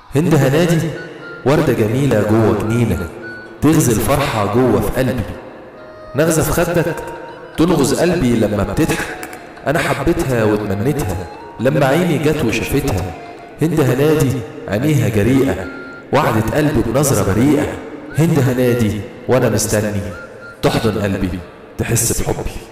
هند هنادي وردة جميلة جوه جنينة تغزي الفرحة جوه في قلبي نغزة في خدك تنغز قلبي لما بتضحك أنا حبيتها واتمنيتها لما عيني جت وشافتها هند هنادي عينيها جريئة وعدت قلبي بنظرة بريئة هند هنادي وأنا مستني تحضن قلبي تحس بحبي